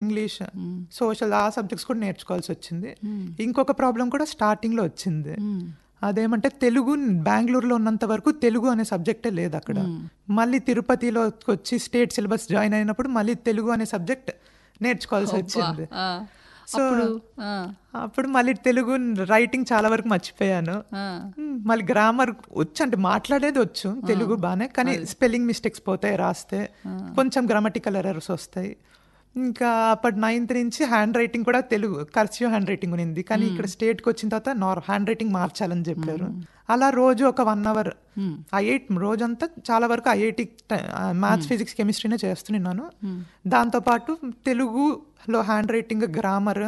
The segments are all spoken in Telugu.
ఇంగ్లీష్ సోషల్ ఆ సబ్జెక్ట్స్ కూడా నేర్చుకోవాల్సి వచ్చింది ఇంకొక ప్రాబ్లం కూడా స్టార్టింగ్లో వచ్చింది అదేమంటే తెలుగు బెంగళూరులో ఉన్నంత వరకు తెలుగు అనే సబ్జెక్టే లేదు అక్కడ మళ్ళీ తిరుపతిలో వచ్చి స్టేట్ సిలబస్ జాయిన్ అయినప్పుడు మళ్ళీ తెలుగు అనే సబ్జెక్ట్ నేర్చుకోవాల్సి వచ్చింది ఆ, సో అప్పుడు ఆ, అప్పుడు మళ్ళీ తెలుగు రైటింగ్ చాలా వరకు మర్చిపోయాను ఆ, మ్, మళ్ళీ గ్రామర్ వచ్చు అంటే మాట్లాడేది వచ్చు తెలుగు బాగానే కానీ స్పెల్లింగ్ మిస్టేక్స్ పోతాయి రాస్తే కొంచెం గ్రామటికల్ ఎర్రర్స్ వస్తాయి ఇంకా అప్పటి నైన్త్ నుంచి హ్యాండ్ రైటింగ్ కూడా తెలుగు కర్సివ్ హ్యాండ్ రైటింగ్ ఉంది కానీ ఇక్కడ స్టేట్కి వచ్చిన తర్వాత నార్ హ్యాండ్ రైటింగ్ మార్చాలని చెప్పారు అలా రోజు ఒక వన్ అవర్ ఐఐటి రోజంతా చాలా వరకు ఐఐటి మ్యాథ్స్ ఫిజిక్స్ కెమిస్ట్రీనే చేస్తున్నాను దాంతోపాటు తెలుగులో హ్యాండ్ రైటింగ్ గ్రామర్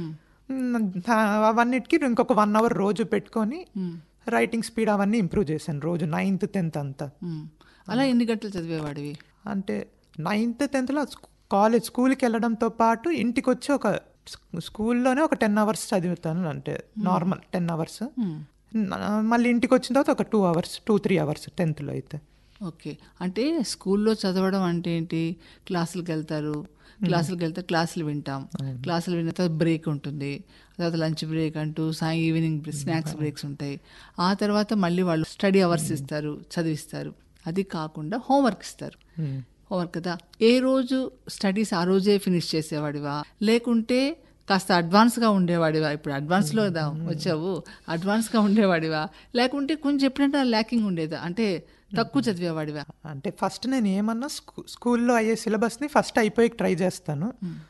అవన్నిటికీ ఇంకొక వన్ అవర్ రోజు పెట్టుకొని రైటింగ్ స్పీడ్ అవన్నీ ఇంప్రూవ్ చేశాను రోజు నైన్త్ టెన్త్ అంతా ఉమ్. అలా ఎన్ని గంటలు చదివేవాడివి అంటే నైన్త్ టెన్త్లో కాలేజ్ స్కూల్కి వెళ్ళడంతో పాటు ఇంటికి వచ్చి ఒక స్కూ- స్కూల్లోనే ఒక టెన్ అవర్స్ చదువుతాను అంటే నార్మల్ టెన్ అవర్స్ మళ్ళీ ఇంటికి వచ్చిన తర్వాత ఒక two hours two three hours టెన్త్లో అయితే ఓకే అంటే స్కూల్లో చదవడం అంటే ఏంటి క్లాసులకు వెళ్తారు క్లాసులకు వెళ్తే క్లాసులు వింటాం క్లాసులు విన్న తర్వాత బ్రేక్ ఉంటుంది తర్వాత లంచ్ బ్రేక్ అంటూ సాయం ఈవినింగ్ స్నాక్స్ బ్రేక్స్ ఉంటాయి ఆ తర్వాత మళ్ళీ వాళ్ళు స్టడీ అవర్స్ ఇస్తారు చదివిస్తారు అది కాకుండా హోంవర్క్ ఇస్తారు హోంవర్క్ కదా ఏ రోజు స్టడీస్ ఆ రోజే ఫినిష్ చేసేవాడివా లేకుంటే కాస్త అడ్వాన్స్గా ఉండేవాడివా ఇప్పుడు అడ్వాన్స్లో కదా వచ్చావు అడ్వాన్స్గా ఉండేవాడివా లేకుంటే కొంచెం ఎప్పుడంటే ల్యాకింగ్ ఉండేదా అంటే తక్కువ చదివేవాడివా అంటే ఫస్ట్ నేను ఏమన్నా స్కూ స్కూల్లో అయ్యే సిలబస్ని ఫస్ట్ అయిపోయి ట్రై చేస్తాను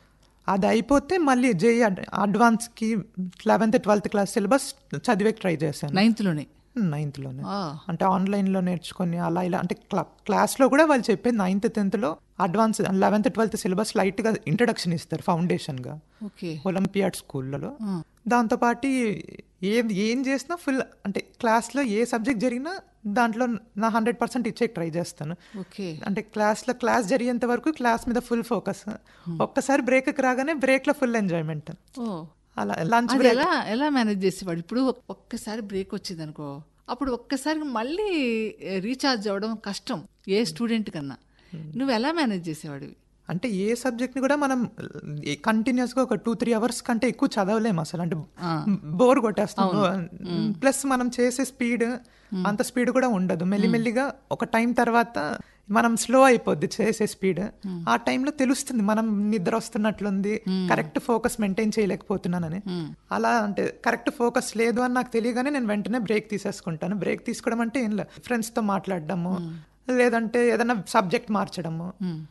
అది అయిపోతే మళ్ళీ జేఈ అడ్వాన్స్కి లెవెన్త్ ట్వెల్త్ క్లాస్ సిలబస్ చదివే ట్రై చేశాను నైన్త్లోనే నైన్త్లోనే ఆ, అంటే ఆన్లైన్లో నేర్చుకొని అలా ఇలా అంటే క్లా క్లాస్లో కూడా వాళ్ళు చెప్పేది నైన్త్ టెన్త్లో అడ్వాన్స్ లెవెన్త్ ట్వెల్త్ సిలబస్ లైట్గా ఇంట్రడక్షన్ ఇస్తారు ఫౌండేషన్గా ఓకే ఒలింపియాడ్ స్కూళ్ళలో ఆ, దాంతోపాటు ఏం ఏం చేసినా ఫుల్ అంటే క్లాస్లో ఏ సబ్జెక్ట్ జరిగినా దాంట్లో నా హండ్రెడ్ పర్సెంట్ ఇచ్చే ట్రై చేస్తాను ఓకే అంటే క్లాస్లో క్లాస్ జరిగేంత వరకు క్లాస్ మీద ఫుల్ ఫోకస్ ఒక్కసారి బ్రేక్కి రాగానే బ్రేక్లో ఫుల్ ఎంజాయ్మెంట్ ఓ అలా లంచ్ అది బ్రేక్ ఎలా ఎలా మేనేజ్ చేసేవాడు ఇప్పుడు ఒక్కసారి బ్రేక్ వచ్చింది అనుకో అప్పుడు ఒక్కసారి మళ్ళీ రీఛార్జ్ అవ్వడం కష్టం ఏ స్టూడెంట్ కన్నా నువ్వు ఎలా మేనేజ్ చేసేవాడివి అంటే ఏ సబ్జెక్ట్ని కూడా మనం కంటిన్యూస్గా ఒక టూ త్రీ అవర్స్ కంటే ఎక్కువ చదవలేము అసలు అంటే ఆ. బోర్ కొట్టేస్తాం ప్లస్ మనం చేసే స్పీడ్ అంత స్పీడ్ కూడా ఉండదు మెల్లిమెల్లిగా ఒక టైం తర్వాత మనం స్లో అయిపోద్ది చేసే స్పీడ్ ఆ టైంలో తెలుస్తుంది మనం నిద్ర వస్తున్నట్లుంది కరెక్ట్ ఫోకస్ మెయింటైన్ చేయలేకపోతున్నానని అలా అంటే కరెక్ట్ ఫోకస్ లేదు అని నాకు తెలియగానే నేను వెంటనే బ్రేక్ తీసేసుకుంటాను బ్రేక్ తీసుకోవడం అంటే ఏం లేదు ఫ్రెండ్స్తో మాట్లాడడము లేదంటే ఏదైనా సబ్జెక్ట్ మార్చడము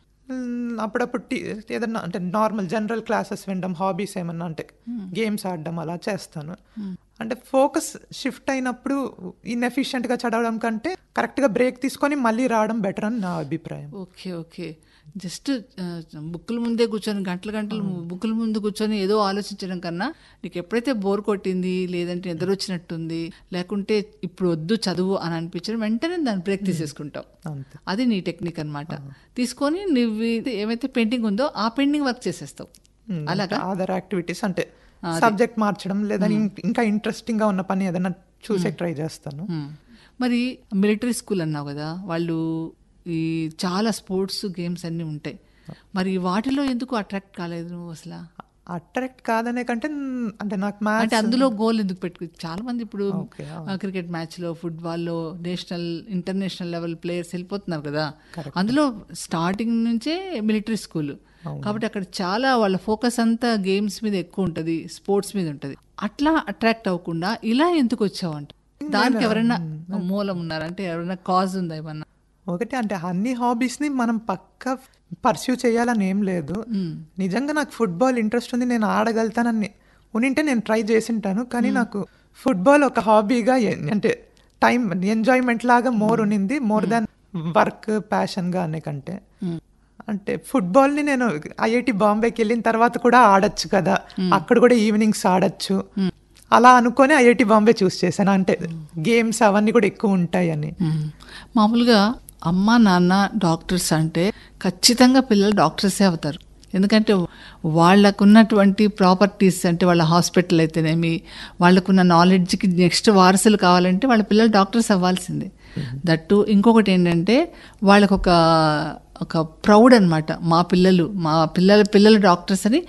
మ్, అప్పుడప్పుడు టీ ఏదన్నా అంటే నార్మల్ జనరల్ క్లాసెస్ వినడం హాబీస్ ఏమన్నా అంటే గేమ్స్ ఆడడం అలా చేస్తాను అంటే ఫోకస్ షిఫ్ట్ అయినప్పుడు ఇన్ఎఫిషియెంట్గా చదవడం కంటే కరెక్ట్గా బ్రేక్ తీసుకొని మళ్ళీ రావడం బెటర్ అని నా అభిప్రాయం ఓకే ఓకే జస్ట్ బుక్కుల ముందే కూర్చొని గంటల గంటలు బుక్కుల ముందు కూర్చొని ఏదో ఆలోచించడం కన్నా నీకు ఎప్పుడైతే బోర్ కొట్టింది లేదంటే నిద్ర వచ్చినట్టుంది లేకుంటే ఇప్పుడు వద్దు చదువు అని అనిపించడం వెంటనే దాన్ని బ్రేక్ తీసేసుకుంటావు అంతే అది నీ టెక్నిక్ అన్నమాట తీసుకొని నువ్వు ఇది ఏమైతే పెయింటింగ్ ఉందో ఆ పెయింటింగ్ వర్క్ చేసేస్తావు అలాగా అదర్ యాక్టివిటీస్ అంటే సబ్జెక్ట్ మార్చడం లేదా ఇం- ఇంకా ఇంట్రెస్టింగ్ గా ఉన్న పని ఏదైనా చూసే ట్రై చేస్తాను మ్మ్. మరి మిలిటరీ స్కూల్ అన్నావు కదా వాళ్ళు ఈ చాలా స్పోర్ట్స్ గేమ్స్ అన్నీ ఉంటాయి మరి వాటిలో ఎందుకు అట్రాక్ట్ కాలేదు నువ్వు అసలు అట్రాక్ట్ కాదనే కంటే న్- అంటే నాకు మ్యాథ్స్ అంటే అందులో గోల్ ఎందుకు పెట్టుకు చాలా మంది ఇప్పుడు Okay, క్రికెట్ మ్యాచ్ లో ఫుట్బాల్ లో నేషనల్ ఇంటర్నేషనల్ లెవెల్ ప్లేయర్స్ వెళ్ళిపోతున్నారు కదా అందులో స్టార్టింగ్ నుంచే మిలిటరీ స్కూల్ కాబట్టి అక్కడ చాలా వాళ్ళ ఫోకస్ అంతా గేమ్స్ మీద ఎక్కువ ఉంటది స్పోర్ట్స్ మీద ఉంటది అట్లా అట్రాక్ట్ అవ్వకుండా ఇలా ఎందుకు వచ్చావంట దానికి ఎవరైనా మూలం ఉన్నారా అంటే ఎవరైనా కాజ్ ఉందా ఏమన్నా ఒకటి అంటే అన్ని హాబీస్ ని మనం పక్క పర్స్యూ చేయాలని ఏం లేదు నిజంగా నాకు ఫుట్బాల్ ఇంట్రెస్ట్ ఉంది నేను ఆడగలుగుతానని ఉనింటే నేను ట్రై చేసింటాను కానీ నాకు ఫుట్బాల్ ఒక హాబీగా ఎ- అంటే టైం ఎంజాయ్మెంట్ లాగా మోర్ ఉనింది మోర్ దాన్ వర్క్ ప్యాషన్గా అనే కంటే అంటే ఫుట్బాల్ని నేను ఐఐటి బాంబేకి వెళ్ళిన తర్వాత కూడా ఆడొచ్చు కదా అక్కడ కూడా ఈవినింగ్స్ ఆడొచ్చు అలా అనుకొని ఐఐటి బాంబే చూస్ చేశాను అంటే గేమ్స్ అవన్నీ కూడా ఎక్కువ ఉంటాయని మ్మ్. మామూలుగా అమ్మ నాన్న డాక్టర్స్ అంటే ఖచ్చితంగా పిల్లలు డాక్టర్సే అవుతారు ఎందుకంటే వాళ్ళకున్నటువంటి ప్రాపర్టీస్ అంటే వాళ్ళ హాస్పిటల్ అయితేనేమి వాళ్ళకున్న నాలెడ్జ్కి నెక్స్ట్ వారసులు కావాలంటే వాళ్ళ పిల్లలు డాక్టర్స్ అవ్వాల్సిందే దట్టు ఇంకొకటి ఏంటంటే వాళ్ళకు ఒక ఒక ప్రౌడ్ అన్నమాట మా పిల్లలు మా పిల్లల పిల్లలు డాక్టర్స్ అని